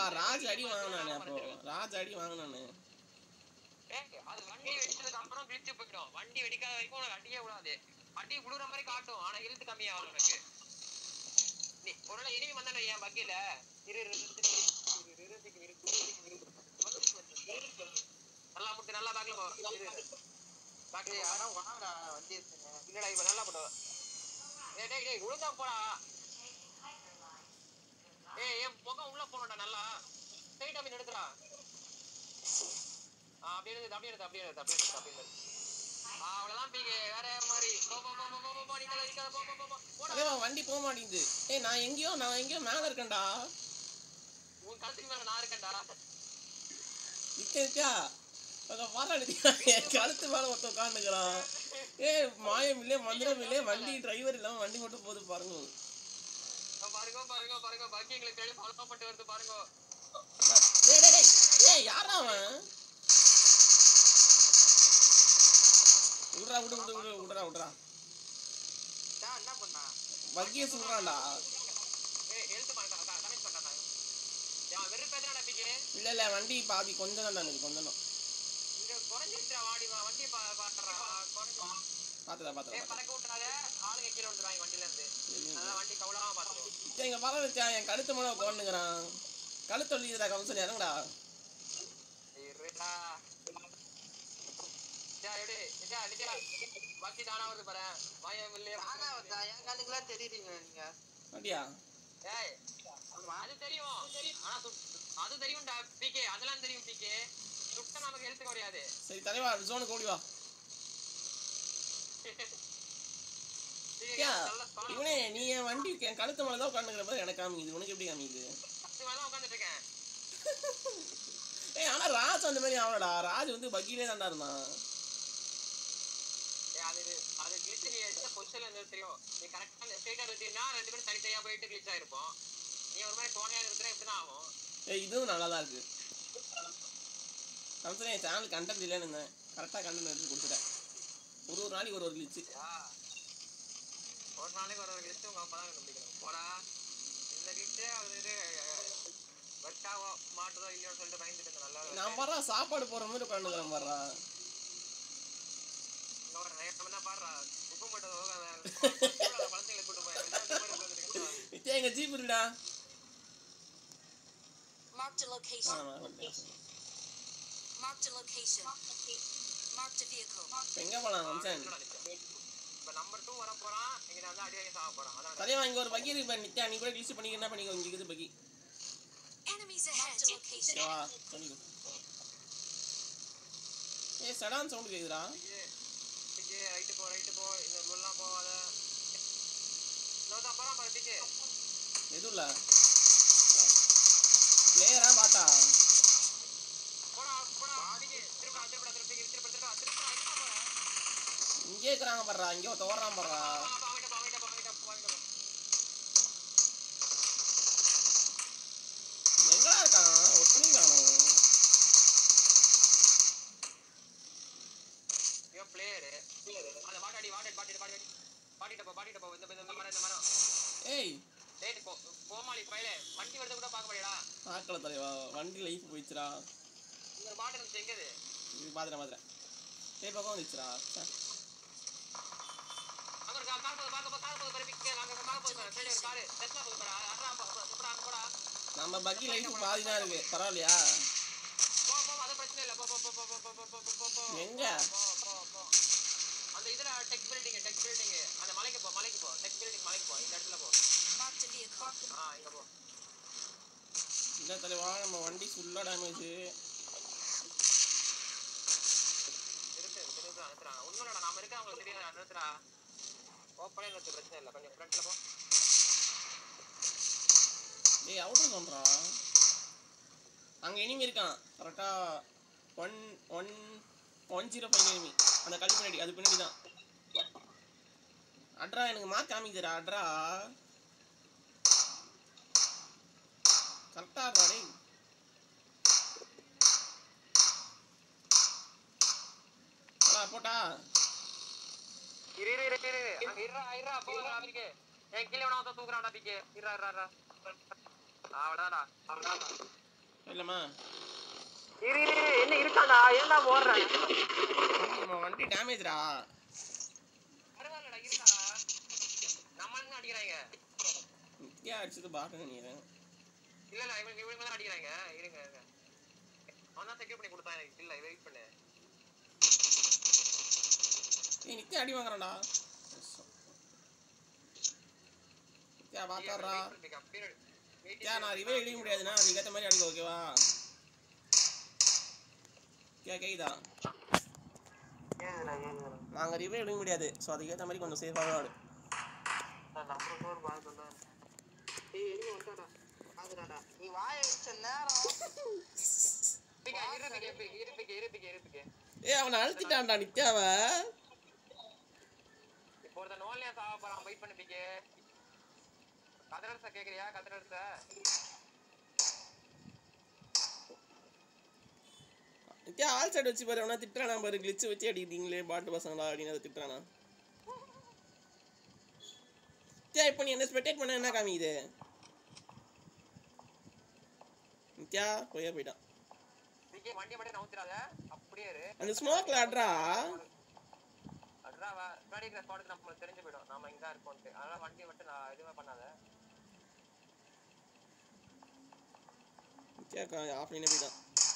ராஜ் அடி வாங்கினானே அப்போ ராஜ் அடி வாங்கினானே ஏய், அது வண்டி வெடிச்சதுக்கு அப்புறம் கிழிச்சு போயிடும் வண்டி வெடிக்காத வரைக்கும் உனக்கு அடியே விடாது அடி விழுற மாதிரி காட்டும் ஆனா இழுத்து கம்மியாகும் உனக்கு நீ ஒரு நாள் இனிமே வந்தானே என் பக்கில இரு இரு, இரு, இரு, இரு, இரு, இரு, இரு, இரு, இரு, இரு. நல்லா முட்டு நல்லா பேக்ல போ இரு, இரு. back ல போ. யாரும் வாங்கடா வண்டி எடுத்துங்க இல்லடா இப்ப நல்லா போட்டோ ஏய் டேய் டேய் ஒழுங்கா போடா ஏய் என் முகம் உள்ள போனடா நல்லா ஸ்ட்ரைட் அப்படி எடுத்துடா ஆ அப்படியே எடுத்து அப்படியே எடுத்து அப்படியே எடுத்து அப்படியே எடுத்து அப்படியே எடுத்து ஆ அவ்வளவுதான் பீக்கு வேற மாதிரி போ போ போ போ போ போ போ நிக்காத நிக்காத போ போ போ போ போடா அதே வண்டி போக மாட்டேங்குது ஏய் நான் எங்கேயோ நான் எங்கேயோ மேல இருக்கேன்டா உன் கழுத்துக்கு மேல நான் இருக்கேன்டா நிக்க நிக்கா அங்க பாரா என் கழுத்து மேல ஒருத்த உட்காந்துக்கிறான் ஏய் மாயம் இல்லையே மந்திரம் இல்லையே வண்டி டிரைவர் இல்லாம வண்டி மட்டும் போகுது பாருங்க ஆ, பாருங்க பாருங்க பாருங்க பக்கி எங்களுக்கு தேடி ஃபாலோ பண்ணிட்டு வருது பாருங்க டேய் டேய் டேய் ஏய் யாரா அவன் விடுறா விடு விடு விடு விடுறா விடுறா டா, என்ன பண்ணா வக்கிய சொல்றான்டா ஏய் ஹெல்த் பண்ணா கனெக்ட் பண்ணா நான் வெறும் பேசுறேன்டா பீக்கு இல்ல இல்ல வண்டி பாதி கொஞ்சம் தான் இருக்குது கொஞ்சம் தான் இங்க குறைஞ்சிருச்சுடா வாடி வா வண்டி பா பாக்குறா குறைஞ்சு பாத்துடா ஏய் பாத்துடா பறக்க விட்டுறாத ஆளுங்க கீழே விழுந்துருவாங்க வண்டில இருந்து அதான் வண்டி கவலாம பாத்துக்கோ சரி இங்க பரவ வச்சா என் கழுத்து மேல உட்காந்துக்கிறான் கழுத்து வலிக்குதுடா கம்சன் இறங்குடா இருடா நிஜா எடு நிஜா நிஜா பாக்கி தானா வருது பாரு வாயம் இல்லையே நானா வந்தா என் கண்ணுக்குலாம் தெரியுறீங்க நீங்க அப்படியா ஏய் அது தெரியும் ஆனா சுட்- அது தெரியும்டா பிகே அதெல்லாம் தெரியும் பிகே சுட்ட நமக்கு ஹெல்த் குறையாது சரி தலைவா ஜோனுக்கு ஓடி வா PK, யா, நல்ல ஸ்பாட் இவனே நீ என் வண்டி என் கழுத்து மேல தான் உட்காந்துக்கிற போது எனக்கு காமிக்குது உனக்கு எப்படி காமிக்குது மேல உட்காந்துட்டு இருக்கேன் ஏய் ஆனா ராஜ் அந்த மாதிரி ஆகலடா ராஜ் வந்து பக்கிலே தான்டா இருந்தான் ஏய், அது அது glitch நீ எந்த பொசிஷன்ல இருந்து தெரியும் நீ கரெக்டா ஸ்ட்ரைட்டா இருந்தீங்கன்னா ரெண்டு பேரும் தனித்தனியா போயிட்டு glitch ஆயிருப்போம் நீ ஒரு மாதிரி கோணையா இருக்கிற இப்படிதான் ஆகும் ஏய் இதுவும் நல்லா தான் இருக்கு கம்சன் என் சேனல் கண்டென்ட் இல்லைன்னு இருந்தேன் கரெக்டாக கண்டென்ட் எடுத்து கொடுத்துட்டேன் ஒரு ஒரு நாளைக்கு ஒரு ஒரு கிழிச்சு யா. ஒரு நாளைக்கு ஒரு ஒரு glitch உங்க அப்பா தான் கண்டுபிடிக்கணும் போடா இந்த glitch அது இது ஒர்க் ஆகும் மாட்டுதோ இல்லையோன்னு சொல்லிட்டு பயந்துட்டு இருந்தேன் நல்லா நான் பாடுறா சாப்பாடு போடுற மாதிரி உட்காந்துக்கிறேன் பாடுறா இங்க ஒரு நேரம் தான் பாடுறா உப்பு மட்டும் குழந்தைங்களை கூட்டு போய் நிச்சயம் எங்க ஜீப் இருக்குடா Marked a ஆ, location. நான் வந்துட்டேன். Marked a location. Marked a vehicle. இப்ப எங்க போலாம் கம்சன் இப்ப நம்பர் டூ வர போறான் இங்க நான் வந்து அடி வாங்கி சாக போறான் அதான் தலைவா இங்க ஒரு பக்கி இருக்கு நித்யா நீ கூட கிழிச்சு பண்ணிக்க என்ன பண்ணிக்கோ இங்க இருக்குது பக்கி Enemies ahead. Marked a location. சரி, வா பண்ணிக்கோ ஏ சடான் சவுண்ட் கேக்குதுடா டிக்கே ரைட்டு போ ரைட்டு போ இந்த உள்ளலாம் போகாத இன்னொருத்தன் போறான் பாரு டிக்கே எதுவும் இல்ல பிளேயரா பாட்டா போடா போடா டிக்கே திருப்பா திருப்பா திருப்பி திருப்பா திருப்பா திருப்பா திருப்பா போறா இங்கே இருக்கிறாங்க பாடுறா இங்கே ஒருத்த ஓடுறான் பாடுறா வாங்கிட்ட வாங்கிட்ட வாங்கிட்ட வாங்கிட்ட எங்கடா இருக்கான் ஒருத்தனையும் காணும் இவன் பிளேயரு அந்த வாட்டாடி வாட்டாடி பாட்டிட்டு பாட்டி பாட்டிட்ட போ பாட்டிட்ட போ இந்த இந்த மரம் இந்த மரம் ஏய் டேய் போ கோமாளி பையலே வண்டி வரது கூட பார்க்க முடியாடா பார்க்கல தலைவா வண்டி லைஃப் போயிடுச்சுடா இந்த பாட்டு இருந்துச்சு எங்க இது இது பாத்துறேன் பாத்துறேன் ஏய் பக்கம் வந்துச்சுடா ச்சே. அங்க ஒரு கார் கார் போகுது பார்க்க போ கார் போகுது பாரு பிக்கே அங்க பார்க்க போகுது பாரு பின்னாடி ஒரு கார் டெஸ்லா போகுது பாரு அறா போ போடா அங்க போடா நம்ம பக்கி லைஃப் பாதி தான் இருக்கு பரவாயில்லையா போ போ அது பிரச்சனை இல்ல போ போ போ போ போ போ போ போ போ போ எங்க? போ போ போ அந்த இதுல டெக் பில்டிங் டெக் பில்டிங் அந்த மலைக்கு போ மலைக்கு போ டெக் பில்டிங் மலைக்கு போ இந்த இடத்துல போ Marked a vehicle. ஆ இங்க போ இல்லை தலைவா நம்ம வண்டி ஃபுல்லாக டேமேஜ் நிறுத்து நிறுத்து நிறுத்துறா ஒண்ணும் நாம இருக்க அவங்களுக்கு தெரியாது நிறுத்துறா ஓப்பனே நிறுத்து பிரச்சனை இல்ல கொஞ்சம் ஃப்ரண்ட்ல போ ஏய் அவுட்டர் சொல்றா அங்கே எனிமி இருக்கான் கரெக்டாக one one one zero five enemy அந்த கல் பின்னாடி அது பின்னாடி தான் அட்ரா எனக்கு மார்க் காமிக்குதுடா அட்ரா கரெக்டாக டேய் போடா, போட்டா இரு இரு இரு இரு அங்க இருடா இருடா போடா பிகே என் கீழ வேணா வந்து தூக்குறான்டா பிகே இருடா இருடா இருடா அவ்வளவுதான்டா அவ்வளவுதான்டா இல்லம்மா இரு இரு இரு, என்ன இருக்காண்டா ஏன்டா ஓடுறேன் நம்ம வண்டி டேமேஜ்டா பரவாயில்லடா இருக்கா நம்ம தான் அடிக்கிறாங்க நித்யா அடிச்சது பாக்க நினைக்கிறேன் இல்ல இல்ல இவங்க இவங்க தான் அடிக்கிறாங்க இருங்க இருங்க அவன் தான் செக்யூர் பண்ணி கொடுத்தான் எனக்கு இல்ல வெயிட் பண்ணு ஏய் நித்யா அடி வாங்குறான்டா நித்யா பாக்காரா நித்யா நான் ரிவே எழுத முடியாதுன்னா அதுக்கேற்ற மாதிரி அடிக்க ஓகேவா கே கேக்குதா ஏதுடா ஏதுடா நாங்கள் ரிவே எழுத முடியாது ஸோ அதுக்கேற்ற மாதிரி கொஞ்சம் சேஃபாகவே ஆடு நான் நம்பர் டோர் பார்க்கல ஏய் எங்க வந்தாடா பாக்குறாடா நீ வாய வச்ச நேரம் இருப்பிக்க இருப்பிக்க இருப்பிக்க இருப்பிக்க ஏய் அவனை அழுத்திட்டான்டா நித்யாவை இப்போ ஒருத்தன் நோன்லயா சாவ போறான் வெயிட் பண்ணு பிக்கே கதிரரச கேக்குறியா கதிரரச நித்யா ஆல் சைடு வச்சு பாரு அவனா திட்டுறானா பாரு கிளிச்சு வச்சு அடிக்கிறீங்களே பாட்டு பசங்களா அப்படின்னு அதை திட்டுறானா நித்யா இப்போ நீ என்ன ஸ்பெக்டேட் பண்ண என்ன காமிக்குது நித்யா போயே போயிட்டான் பிக்கே வண்டியை மட்டும் நவுத்துறாத அப்படியே இரு அந்த ஸ்மோக்ல ஆடுறா அட்ரா வா முன்னாடி இருக்கிற ஸ்பாட்டுக்கு நம்ம தெரிஞ்சு போயிடும் நாம இங்க தான் இருக்கோம்ட்டு அதனால வண்டியை மட்டும் நான் எதுவுமே பண்ணாத நித்யா ஆஃப் பண்ணி போயிட்டான்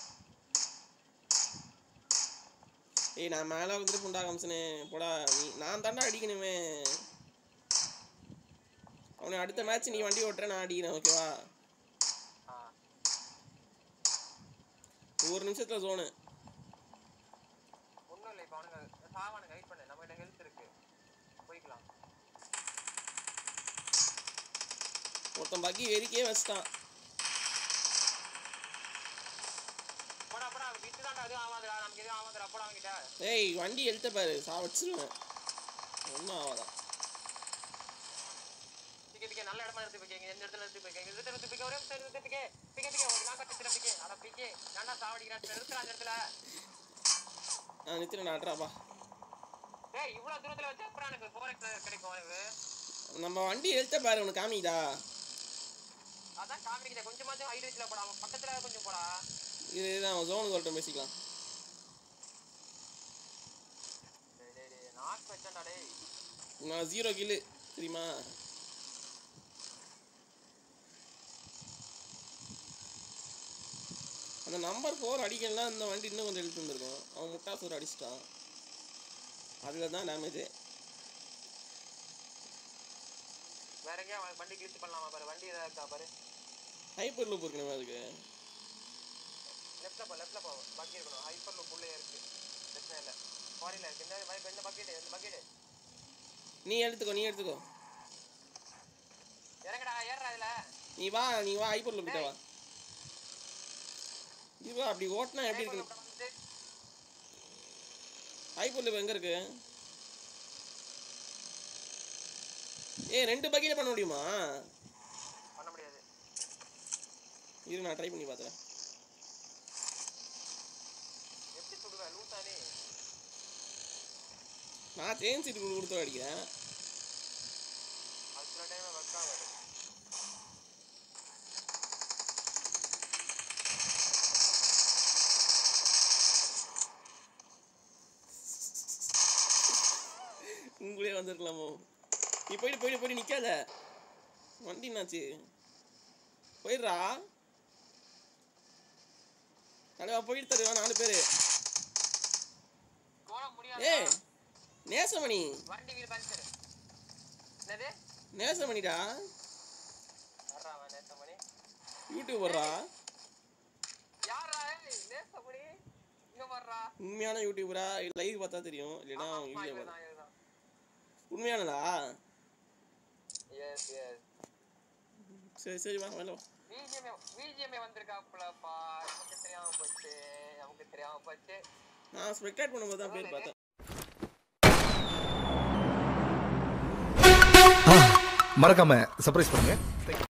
ஏய் நான் மேலே வந்துட்டு புண்டா கம்சனே போடா நீ நான் தாண்டா அடிக்கணுமே அவனை அடுத்த மேட்ச் நீ வண்டி ஓட்டுற நான் அடிக்கிறேன் ஓகேவா ஆ ஒரு நிமிஷத்துல ஜோனு ஒண்ணும் இல்லை இப்போ அவனுங்க சாவானுங்க வெயிட் பண்ணு நம்ம கிட்ட ஹெல்த் இருக்கு போய்க்கலாம் ஒருத்தன் பக்கி வெறிக்கே வச்சிட்டான் போடா போடா விட்டு தான்டா எதுவும் ஆகாதுடா நமக்கு எதுவும் ஆகாதுடா போடா அவன்கிட்ட ஏய் வண்டி எழுத்த பாரு சா வச்சிருவேன் ஒன்றும் ஆகாதான் பிக்கே பிக்கே நல்ல இடமா நிறுத்தி பிக்கே இந்த இடத்துல நிறுத்தி பிக்கே இந்த இடத்துல நிறுத்தி பிக்கே ஒரே நிமிஷம் நிறுத்தி பிக்கே பிக்கே பிக்கே ஒரு நாள் கட்டி பிக்கே அட பிக்கே ஏன்டா சாவடிக்கிறான் நிறுத்துறா அந்த இடத்துல நான் நித்திரன் ஆட்றாப்பா ஏய் இவ்வளவு தூரத்துல வச்சு அப்புறம் எனக்கு ஃபோர் கிடைக்கும் எனக்கு நம்ம வண்டி எழுத்த பாரு உனக்கு காமிக்குதா அதான் காமிக்கிறேன் கொஞ்சமாச்சும் ஹைட் வச்சுல போடா அவன் பக்கத்துல கொஞ்சம் போடா இது நான் ஜோனுக்கு வரட்டும் பேசிக்கலாம் டேய் டேய் டேய் நாக் வச்சேன்டா டேய் நான் ஜீரோ கில்லு தெரியுமா அந்த நம்பர் ஃபோர் அடிக்கலாம் இந்த வண்டி இன்னும் கொஞ்சம் எழுத்து வந்திருக்கும் அவன் முட்டா ஃபோர் அடிச்சிட்டான் அதில் தான் டேமேஜு வேற எங்கேயா அவன் வண்டி கிழிச்சு பண்ணலாமா பாரு வண்டி ஏதாவது இருக்கா பாரு ஹைப்பர் லூப் இருக்கணுமே அதுக்கு லெஃப்ட்ல போ லெஃப்ட்ல போ பக்கெட் இருக்கணும் ஹைப்பர் லூப் உள்ளே இருக்கு பிரச்சனை இல்லை ஃபாரின்ல இருக்கு இந்த வ- இந்த பக்கெட் இந்த பக்கெட் நீ எடுத்துக்கோ நீ எடுத்துக்கோ இறங்கடா ஏறுறா இதுல நீ வா நீ வா ஹைப்பர் லூப் கிட்ட வா நீ வா அப்படி ஓட்டினா எப்படி Hyperloop இருக்கு வந்து ஹைப்பர் லூப் எங்கே இருக்கு ஏய் ரெண்டு பக்கெட் பண்ண முடியுமா பண்ண முடியாது இரு நான் ட்ரை பண்ணி பார்த்துறேன் எப்படி சுடுவேன் லூசானே நான் சேஞ்ச் சீட்டு கொடுத்து அடிக்கிறேன் அது சில டைம் ஒர்க் ஆகாது உங்களே வந்திருக்கலாமோ நீ போயிட்டு போயிட்டு போயிட்டு நிற்காத வண்டி என்னாச்சு போயிடுறா தலைவா போயிட்டு தருவா நாலு பேர் போட முடியாது ஏய் நேசமணி வண்டி வீல் பஞ்சர் என்னது நேசமணிடா வர்றா அவன் நேசமணி யூடியூப் வர்றா யாரா ஏய் நேசமணி இங்க வர்றா உண்மையான யூடியூபரா லைவ் பார்த்தா தெரியும் இல்லைன்னா ஆமா, ஆமா, வீடியோ இவர்தான், இவர்தான். உண்மையானதா Yes, yes. சரி சரி வா வேலை வா BGMA BGMA வந்திருக்காப்புலப்பா நமக்கு தெரியாம போச்சு நமக்கு தெரியாம போச்சு நான் ஸ்பெக்டேட் பண்ணும்போது தான் பேர் பார்த்தேன் மறக்காம சர்ப்ரைஸ் பண்ணுங்க